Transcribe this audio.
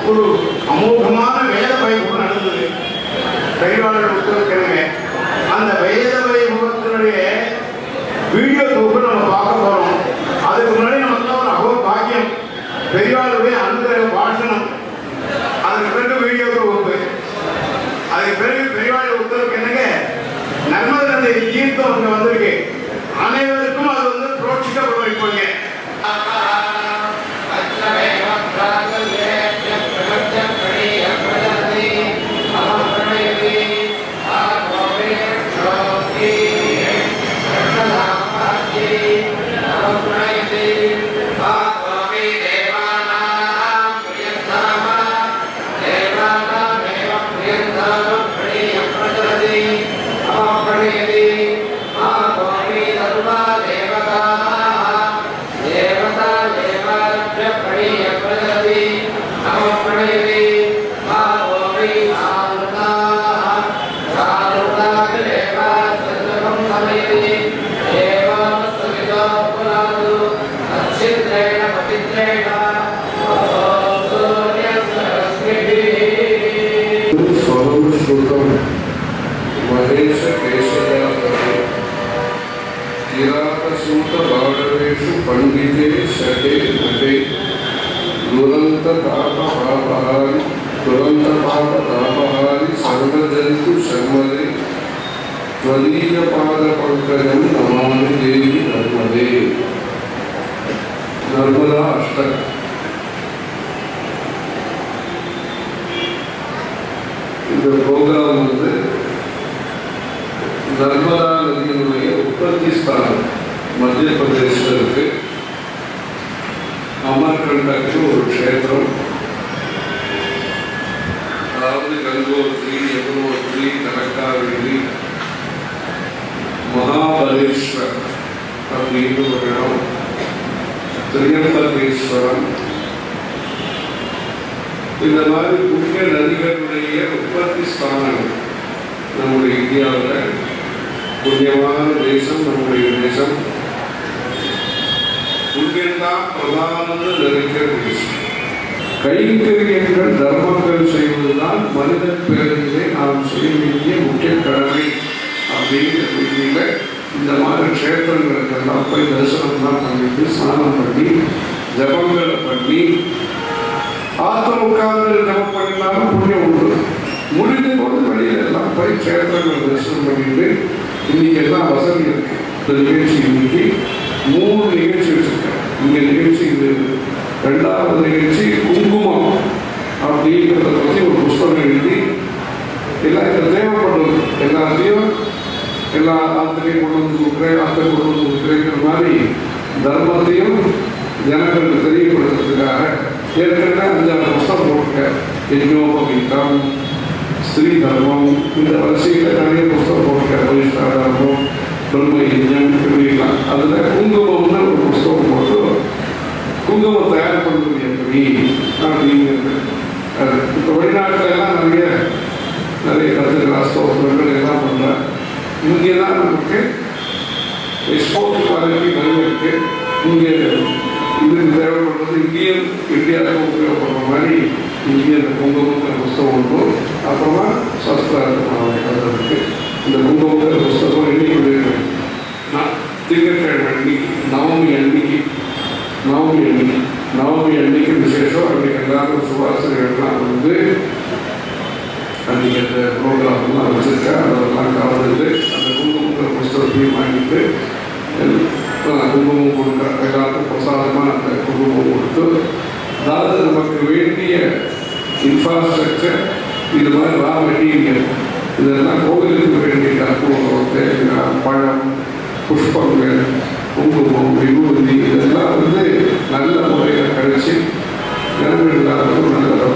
ஒரு அமோகமான வேத வைபவம் நடந்தது பெரியவாளர் உத்தரவுக்கிழமை அந்த வேத வைபவத்தினுடைய வீடியோ தொகுப்பு நம்ம பார்க்க போறோம் அதுக்கு முன்னாடி நமக்கு ஒரு அகோ பாக்கியம் பெரியவாளுடைய அனுகிரக பாஷணம் அதுக்கு பிறகு வீடியோ தொகுப்பு அதுக்கு பிறகு பெரியவாள் உத்தரவுக்கு என்னங்க நர்மத நதி தீர்த்தம் அங்க வந்திருக்கு அனைவருக்கும் அது வந்து புரோட்சிக்கப்பட வைப்பாங்க स्वरं श्रुतं महेश केशयापते किरातसूतबाणवेषु पण्डिते शटे नटे दुरन्ततापहापहारि दुरन्तपापतापहारि सर्वजन्तु शर्मदे त्वदीयपादपङ्कजं नमामि देवी नर्मदे नर्मदा अष्टक இந்த ப்ரோக்ராம் வந்து நர்மதா நதியினுடைய உற்பத்தி ஸ்தானம் மத்திய பிரதேசத்தில் இருக்கு அமர்கண்டக்கு ஒரு க்ஷேத்திரம் அதாவது கங்கோத்ரி யமுனோத்ரி கனக்காவேரி மகாபலேஸ்வர் அப்படின்னு ஒரு இடம் திரியம்பகேஸ்வரம் இந்த மாதிரி புண்ணிய நதிகளுடைய உற்பத்தி ஸ்தானங்கள் நம்முடைய இந்தியாவில் புண்ணியமான தேசம் நம்முடைய தேசம் புண்ணியம்தான் பிரதானம்னு நினைக்கிற தேசம் கைங்கரியங்கள் தர்மங்கள் செய்வதுதான் மனித பிறவிலே நாம் செய்ய வேண்டிய முக்கிய கடமை அப்படிங்கிற ரீதியில இந்த மாதிரி க்ஷேத்திரங்களுக்கெல்லாம் போய் தரிசனம்லாம் பண்ணிட்டு ஸ்நானம் பண்ணி ஜபங்களை பண்ணி ஆத்திரம் உட்கார்ந்து ஜபம் பண்ணினாலும் புண்ணியம் உண்டு முடிந்த போது வெளியில எல்லாம் போய் க்ஷேத்திரங்கள் தரிசனம் பண்ணிட்டு இன்னைக்கு எல்லாம் வசதி இருக்கு இந்த நிகழ்ச்சி இன்னைக்கு மூணு நிகழ்ச்சி வச்சிருக்கேன் இந்த நிகழ்ச்சி இது ரெண்டாவது நிகழ்ச்சி குங்குமம் அப்படிங்கிறத பற்றி ஒரு புஸ்தகம் எழுதி எல்லாம் இந்த தேவைப்படுறது எல்லாத்தையும் எல்லா ஆத்திரையும் கொண்டு வந்து கொடுக்குறேன் ஆத்திரை கொண்டு வந்து கொடுக்குறேங்கிற மாதிரி தர்மத்தையும் ஜனங்களுக்கு தெரியப்படுத்துறதுக்காக ஏற்கனவே அஞ்சாறு புஸ்தகம் போட்டிருக்கேன் யஜ்னோபவீதம் ஸ்ரீ தர்மம் இந்த வரிசையில் நிறைய புஸ்தகம் போட்டிருக்கேன் பரிஷ்டா தர்மம் பிரம்ம யஜ்ஞம் இப்படிலாம் அதில் குங்குமம்னு ஒரு புஸ்தகம் போட்டு குங்குமம் தயார் பண்ணுறது எப்படி அப்படிங்கிறது அது இப்போ வெளிநாட்டுல எல்லாம் நிறைய நிறைய கருத்துக்கள் அஸ்தோத்திரங்கள் எல்லாம் பண்ணுறேன் இங்கே தான் நமக்கு எக்ஸ்போர்ட் குவாலிட்டி நிறைய இருக்கு இங்கே இதுக்கு தேவைப்படுறது இங்கேயும் இந்தியாவில் உபயோகப்படுற மாதிரி இங்கே இந்த குங்குமங்கிற புஸ்தகம் உண்டு அப்புறமா சஸ்திரார்த்தமாக இருக்கு இந்த குங்குமங்கிற புஸ்தகம் இன்னைக்கு வெளியிடுறேன். நான் திங்கட்கிழமை அன்னைக்கு நவமி அன்னைக்கு நவமி அன்னைக்கு நவமி அன்னைக்கு விசேஷம் அன்னைக்கு எல்லாரும் சுவாசனைகள்லாம் வந்து அன்னைக்கு அந்த ப்ரோக்ராம்லாம் வச்சுருக்கேன் அதெல்லாம் கலந்துட்டு அந்த குங்குமங்கிற புஸ்தகத்தையும் வாங்கிட்டு எல்லாம் குங்குமம் கொடுக்குற எல்லாருக்கும் பிரசாதமாக அந்த குங்குமம் கொடுத்து அதாவது நமக்கு வேண்டிய இன்ஃப்ராஸ்ட்ரக்சர் இது மாதிரி ரா மெட்டீரியல் இதெல்லாம் கோவிலுக்கு வேண்டிய கற்பூரம் தேங்காய் பழம் புஷ்பங்கள் குங்குமம் விபூதி இதெல்லாம் வந்து நல்ல முறையில் கழிச்சு ஜனங்கள் எல்லாருக்கும் நல்ல